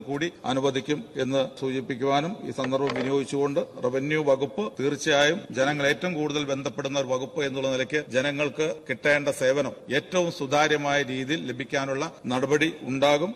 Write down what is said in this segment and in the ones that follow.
കൂടി അനുവദിക്കും എന്ന് സൂചിപ്പിക്കുവാനും ഈ സന്ദർഭം വിനിയോഗിച്ചുകൊണ്ട് റവന്യൂ വകുപ്പ് തീർച്ചയായും ജനങ്ങൾ ഏറ്റവും കൂടുതൽ ബന്ധപ്പെടുന്ന ഒരു വകുപ്പ് എന്നുള്ള നിലയ്ക്ക് ജനങ്ങൾക്ക് കിട്ടേണ്ട സേവനം ഏറ്റവും സുതാര്യമായ രീതിയിൽ ലഭിക്കാനുള്ള നടപടി ഉണ്ടാകും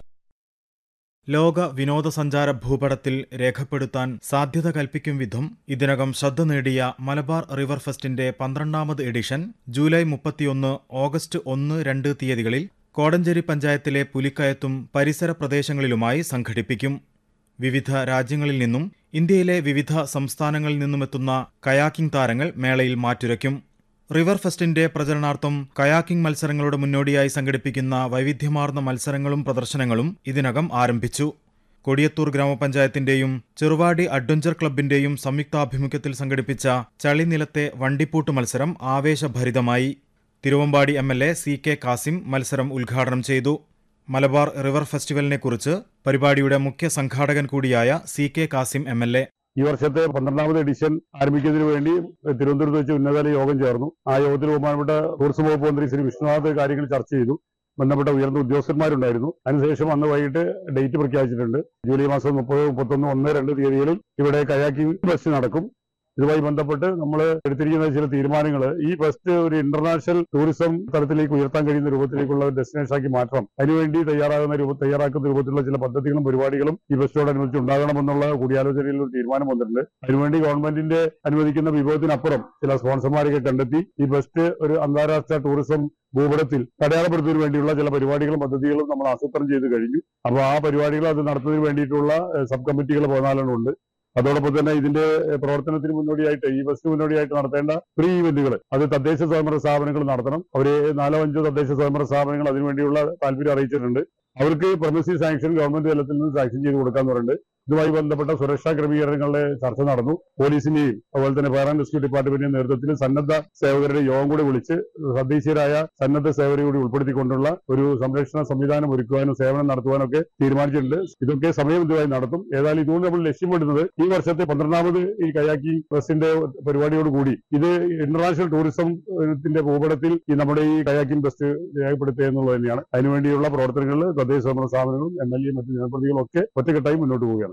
ലോക വിനോദസഞ്ചാര ഭൂപടത്തിൽ രേഖപ്പെടുത്താൻ സാധ്യത കൽപ്പിക്കും വിധം ഇതിനകം ശ്രദ്ധ നേടിയ മലബാർ റിവർ ഫെസ്റ്റിന്റെ പന്ത്രണ്ടാമത് എഡിഷൻ ജൂലൈ മുപ്പത്തിയൊന്ന് ഓഗസ്റ്റ് ഒന്ന് രണ്ട് തീയതികളിൽ കോടഞ്ചേരി പഞ്ചായത്തിലെ പുലിക്കയത്തും പരിസര പ്രദേശങ്ങളിലുമായി സംഘടിപ്പിക്കും വിവിധ രാജ്യങ്ങളിൽ നിന്നും ഇന്ത്യയിലെ വിവിധ സംസ്ഥാനങ്ങളിൽ നിന്നുമെത്തുന്ന കയാക്കിംഗ് താരങ്ങൾ മേളയിൽ മാറ്റുരയ്ക്കും റിവർ ഫെസ്റ്റിന്റെ പ്രചരണാർത്ഥം കയാക്കിംഗ് മത്സരങ്ങളുടെ മുന്നോടിയായി സംഘടിപ്പിക്കുന്ന വൈവിധ്യമാർന്ന മത്സരങ്ങളും പ്രദർശനങ്ങളും ഇതിനകം ആരംഭിച്ചു കൊടിയത്തൂർ ഗ്രാമപഞ്ചായത്തിന്റെയും ചെറുവാടി അഡ്വഞ്ചർ ക്ലബിന്റെയും സംയുക്താഭിമുഖ്യത്തിൽ സംഘടിപ്പിച്ച ചളിനിലത്തെ വണ്ടിപ്പൂട്ട് മത്സരം ആവേശഭരിതമായി Thiruvambady M L A C K Kasim മത്സരം ഉദ്ഘാടനം ചെയ്തു മലബാർ റിവർ ഫെസ്റ്റിവലിനെക്കുറിച്ച് പരിപാടിയുടെ മുഖ്യ സംഘാടകൻ കൂടിയായ C K Kasim M L A ഈ വർഷത്തെ പന്ത്രണ്ടാമത് എഡിഷൻ ആരംഭിക്കുന്നതിന് വേണ്ടി തിരുവനന്തപുരത്ത് വെച്ച് ഉന്നതതല യോഗം ചേർന്നു ആ യോഗത്തിൽ ബഹുമാനപ്പെട്ട ടൂറിസം വകുപ്പ് മന്ത്രി ശ്രീ വിഷ്ണുനാഥ് കാര്യങ്ങൾ ചർച്ച ചെയ്തു ബന്ധപ്പെട്ട ഉയർന്ന ഉദ്യോഗസ്ഥന്മാരുണ്ടായിരുന്നു അതിനുശേഷം അന്ന് വൈകിട്ട് ഡേറ്റ് പ്രഖ്യാപിച്ചിട്ടുണ്ട് ജൂലൈ മാസം മുപ്പത് മുപ്പത്തൊന്ന് ഒന്ന് രണ്ട് തീയതികളിൽ ഇവിടെ കയാക്കിംഗ് ഫെസ്റ്റ് നടക്കും ഇതുമായി ബന്ധപ്പെട്ട് നമ്മൾ എടുത്തിരിക്കുന്ന ചില തീരുമാനങ്ങൾ ഈ ഫെസ്റ്റ് ഒരു ഇന്റർനാഷണൽ ടൂറിസം തലത്തിലേക്ക് ഉയർത്താൻ കഴിയുന്ന രൂപത്തിലേക്കുള്ള ഒരു ഡെസ്റ്റിനേഷൻ ആക്കി മാറ്റണം അതിനുവേണ്ടി തയ്യാറാകുന്ന രൂപ തയ്യാറാക്കുന്ന രൂപത്തിലുള്ള ചില പദ്ധതികളും പരിപാടികളും ഈ ഫെസ്റ്റോടനുബന്ധിച്ച് ഉണ്ടാകണമെന്നുള്ള കൂടിയാലോചനയിൽ ഒരു തീരുമാനം വന്നിട്ടുണ്ട് അതിനുവേണ്ടി ഗവൺമെന്റിന്റെ അനുവദിക്കുന്ന വിഭവത്തിനപ്പുറം ചില സ്പോൺസർമാരെയൊക്കെ കണ്ടെത്തി ഈ ഫെസ്റ്റ് ഒരു അന്താരാഷ്ട്ര ടൂറിസം ഭൂപടത്തിൽ അടയാളപ്പെടുത്തുന്നതിന് വേണ്ടിയുള്ള ചില പരിപാടികളും പദ്ധതികളും നമ്മൾ ആസൂത്രണം ചെയ്ത് കഴിഞ്ഞു അപ്പോൾ ആ പരിപാടികൾ അത് നടത്തുന്നതിന് വേണ്ടിയിട്ടുള്ള ഏഹ്, സബ് കമ്മിറ്റികൾ പതിനാലെണ്ണം ഉണ്ട് അതോടൊപ്പം തന്നെ ഇതിന്റെ ഏഹ്, പ്രവർത്തനത്തിന് മുന്നോടിയായിട്ട് ഈ ഫെസ്റ്റ് മുന്നോടിയായിട്ട് നടത്തേണ്ട പ്രീ ഇവന്റുകൾ അത് തദ്ദേശ സ്വയംഭരണ സ്ഥാപനങ്ങൾ നടത്തണം അവര് നാലോ അഞ്ചോ തദ്ദേശ സ്വയംഭരണ സ്ഥാപനങ്ങൾ അതിനുവേണ്ടിയുള്ള താല്പര്യം അറിയിച്ചിട്ടുണ്ട് അവർക്ക് പ്രൊമസി സാങ്ഷൻ ഗവൺമെന്റ് തലത്തിൽ നിന്ന് സാങ്ഷൻ ചെയ്ത് കൊടുക്കാന്ന് പറയുന്നുണ്ട് ഇതുമായി ബന്ധപ്പെട്ട സുരക്ഷാ ക്രമീകരണങ്ങളുടെ ചർച്ച നടന്നു പോലീസിന്റെയും അതുപോലെ തന്നെ ഫയർ ആൻഡ് റെസ്ക്യൂ ഡിപ്പാർട്ട്മെന്റിന്റെ നേതൃത്വത്തിൽ സന്നദ്ധ സേവകരുടെ യോഗം കൂടി വിളിച്ച് തദ്ദേശീയരായ സന്നദ്ധ സേവകരെ കൂടി ഉൾപ്പെടുത്തിക്കൊണ്ടുള്ള ഒരു സംരക്ഷണ സംവിധാനം ഒരുക്കുവാനും സേവനം നടത്തുവാനും ഒക്കെ തീരുമാനിച്ചിട്ടുണ്ട് ഇതൊക്കെ സമയബന്ധിതമായി നടത്തും ഏതായാലും ഇതുകൊണ്ട് നമ്മൾ ലക്ഷ്യമിടുന്നത് ഈ വർഷത്തെ പന്ത്രണ്ടാമത് ഈ കയാക്കി ബസിന്റെ പരിപാടിയോടുകൂടി ഇത് ഇന്റർനാഷണൽ ടൂറിസത്തിന്റെ ഭൂപടത്തിൽ ഈ നമ്മുടെ ഈ കയാക്കിംഗ് ബസ് രേഖപ്പെടുത്തുക എന്നുള്ളത് തന്നെയാണ് അതിനുവേണ്ടിയുള്ള പ്രവർത്തനങ്ങളിൽ തദ്ദേശ സ്വയംഭരണ സ്ഥാപനങ്ങളും എം എൽ എ മറ്റ് ജനപ്രതിനിധികളും ഒക്കെ ഒറ്റക്കെട്ടായി മുന്നോട്ട് പോവുകയാണ്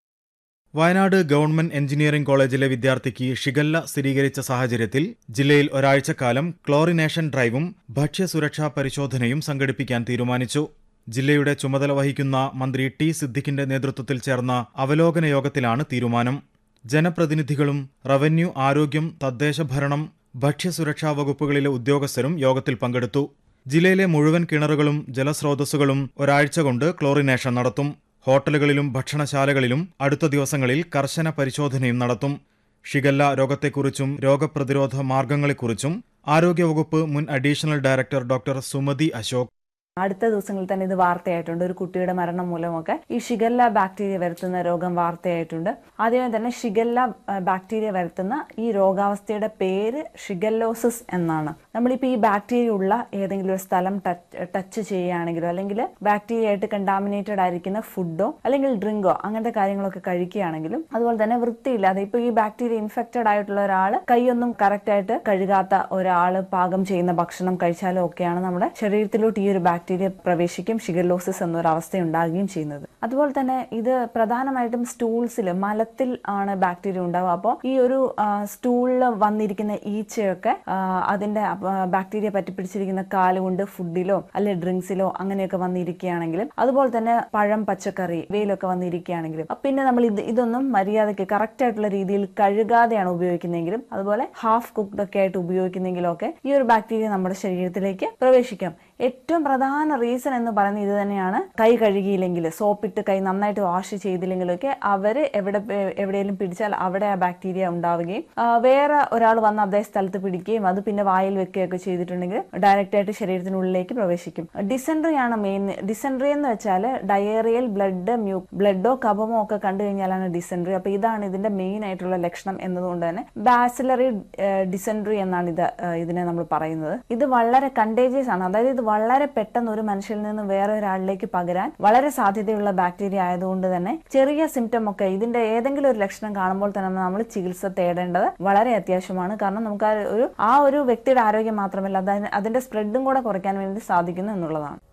വയനാട് ഗവൺമെന്റ് എഞ്ചിനീയറിംഗ് കോളേജിലെ വിദ്യാർത്ഥിക്ക് ഷിഗല്ല സ്ഥിരീകരിച്ച സാഹചര്യത്തിൽ ജില്ലയിൽ ഒരാഴ്ചക്കാലം ക്ലോറിനേഷൻ ഡ്രൈവും ഭക്ഷ്യസുരക്ഷാ പരിശോധനയും സംഘടിപ്പിക്കാൻ തീരുമാനിച്ചു ജില്ലയുടെ ചുമതല വഹിക്കുന്ന മന്ത്രി ടി സിദ്ദിഖിന്റെ നേതൃത്വത്തിൽ ചേർന്ന അവലോകന യോഗത്തിലാണ് തീരുമാനം ജനപ്രതിനിധികളും റവന്യൂ ആരോഗ്യം തദ്ദേശഭരണം ഭക്ഷ്യസുരക്ഷാ വകുപ്പുകളിലെ ഉദ്യോഗസ്ഥരും യോഗത്തിൽ പങ്കെടുത്തു ജില്ലയിലെ മുഴുവൻ കിണറുകളും ജലസ്രോതസ്സുകളും ഒരാഴ്ച കൊണ്ട് ക്ലോറിനേഷൻ നടത്തും ഹോട്ടലുകളിലും ഭക്ഷണശാലകളിലും അടുത്ത ദിവസങ്ങളിൽ കർശന പരിശോധനയും നടത്തും ഷിഗല്ല രോഗത്തെക്കുറിച്ചും രോഗപ്രതിരോധ മാർഗങ്ങളെക്കുറിച്ചും ആരോഗ്യവകുപ്പ് മുൻ additional director doctor Sumathi Ashok അടുത്ത ദിവസങ്ങളിൽ തന്നെ ഇത് വാർത്തയായിട്ടുണ്ട് ഒരു കുട്ടിയുടെ മരണം മൂലമൊക്കെ ഈ ഷിഗല്ല ബാക്ടീരിയ വരുത്തുന്ന രോഗം വാർത്തയായിട്ടുണ്ട് ആദ്യമേ തന്നെ ഷിഗല്ല ആ, ബാക്ടീരിയ വരുത്തുന്ന ഈ രോഗാവസ്ഥയുടെ പേര് ഷിഗല്ലോസിസ് എന്നാണ് നമ്മളിപ്പോൾ ഈ ബാക്ടീരിയ ഉള്ള ഏതെങ്കിലും ഒരു സ്ഥലം ടച്ച് ടച്ച് ചെയ്യുകയാണെങ്കിലോ അല്ലെങ്കിൽ ബാക്ടീരിയ ആയിട്ട് കണ്ടാമിനേറ്റഡ് ആയിരിക്കുന്ന ഫുഡോ അല്ലെങ്കിൽ ഡ്രിങ്കോ അങ്ങനത്തെ കാര്യങ്ങളൊക്കെ കഴിക്കുകയാണെങ്കിലും അതുപോലെ തന്നെ വൃത്തിയില്ലാതെ ഇപ്പോൾ ഈ ബാക്ടീരിയ ഇൻഫെക്റ്റഡ് ആയിട്ടുള്ള ഒരാൾ കൈയൊന്നും കറക്റ്റ് ആയിട്ട് കഴുകാത്ത ഒരാൾ പാകം ചെയ്യുന്ന ഭക്ഷണം കഴിച്ചാലും ഒക്കെയാണ് നമ്മുടെ ശരീരത്തിലോട്ട് ഈ ഒരു ബാക്ടീരിയ പ്രവേശിക്കും ഷിഗല്ലോസിസ് എന്നൊരു അവസ്ഥ ഉണ്ടാകുകയും ചെയ്യുന്നത് അതുപോലെ തന്നെ ഇത് പ്രധാനമായിട്ടും സ്റ്റൂൾസിൽ മലത്തിൽ ആണ് ബാക്ടീരിയ ഉണ്ടാവുക അപ്പോൾ ഈ ഒരു സ്റ്റൂളിൽ വന്നിരിക്കുന്ന ഈച്ചയൊക്കെ ആ, അതിന്റെ ബാക്ടീരിയ പറ്റിപ്പിടിച്ചിരിക്കുന്ന കാലുകൊണ്ട് ഫുഡിലോ അല്ലെ ഡ്രിങ്ക്സിലോ അങ്ങനെയൊക്കെ വന്നിരിക്കുകയാണെങ്കിലും അതുപോലെ തന്നെ പഴം പച്ചക്കറി ഇവയിലൊക്കെ വന്നിരിക്കുകയാണെങ്കിലും അപ്പൊ പിന്നെ നമ്മൾ ഇത് ഇതൊന്നും മര്യാദയ്ക്ക് കറക്റ്റ് ആയിട്ടുള്ള രീതിയിൽ കഴുകാതെയാണ് ഉപയോഗിക്കുന്നതെങ്കിലും അതുപോലെ ഹാഫ് കുക്ക്ഡ് ഒക്കെ ആയിട്ട് ഉപയോഗിക്കുന്നെങ്കിലും ഒക്കെ ഈ ഒരു ബാക്ടീരിയ നമ്മുടെ ശരീരത്തിലേക്ക് പ്രവേശിക്കാം ഏറ്റവും പ്രധാന റീസൺ എന്ന് പറയുന്നത് ഇത് തന്നെയാണ് കൈ കഴുകിയില്ലെങ്കിൽ സോപ്പിട്ട് കൈ നന്നായിട്ട് വാഷ് ചെയ്തില്ലെങ്കിലൊക്കെ അവര് എവിടെ എവിടെയെങ്കിലും പിടിച്ചാൽ അവിടെ ആ ബാക്ടീരിയ ഉണ്ടാവുകയും ആ, വേറെ ഒരാൾ വന്ന് അതേ സ്ഥലത്ത് പിടിക്കുകയും അത് പിന്നെ വായിൽ വെക്കുകയൊക്കെ ചെയ്തിട്ടുണ്ടെങ്കിൽ ഡയറക്റ്റ് ആയിട്ട് ശരീരത്തിനുള്ളിലേക്ക് പ്രവേശിക്കും ഡിസെൻട്രി ആണ് മെയിൻ ഡിസെൻട്രി എന്ന് വെച്ചാൽ ഡയേറിയൽ ബ്ലഡ് മ്യൂ ബ്ലഡോ കഫമോ ഒക്കെ കണ്ടു കഴിഞ്ഞാലാണ് ഡിസെൻട്രി അപ്പൊ ഇതാണ് ഇതിന്റെ മെയിൻ ആയിട്ടുള്ള ലക്ഷണം എന്നതുകൊണ്ട് തന്നെ ബാസിലറി ഡിസെൻട്രി എന്നാണ് ഇത് ആ, ഇതിനെ നമ്മൾ പറയുന്നത് ഇത് വളരെ കണ്ടേജിയസ് ആണ് അതായത് ഇത് വളരെ പെട്ടെന്ന് ഒരു മനുഷ്യനിൽ നിന്ന് വേറെ ഒരാളിലേക്ക് പകരാൻ വളരെ സാധ്യതയുള്ള ബാക്ടീരിയ ആയതുകൊണ്ട് തന്നെ ചെറിയ സിംറ്റം ഒക്കെ ഇതിന്റെ ഏതെങ്കിലും ഒരു ലക്ഷണം കാണുമ്പോൾ തന്നെ നമ്മൾ ചികിത്സ തേടേണ്ടത് വളരെ അത്യാവശ്യമാണ് കാരണം നമുക്ക് ആ ഒരു ആ ഒരു വ്യക്തിയുടെ ആരോഗ്യം മാത്രമല്ല അതിന് അതിന്റെ സ്പ്രെഡും കൂടെ കുറയ്ക്കാൻ വേണ്ടി സാധിക്കുന്നു എന്നുള്ളതാണ്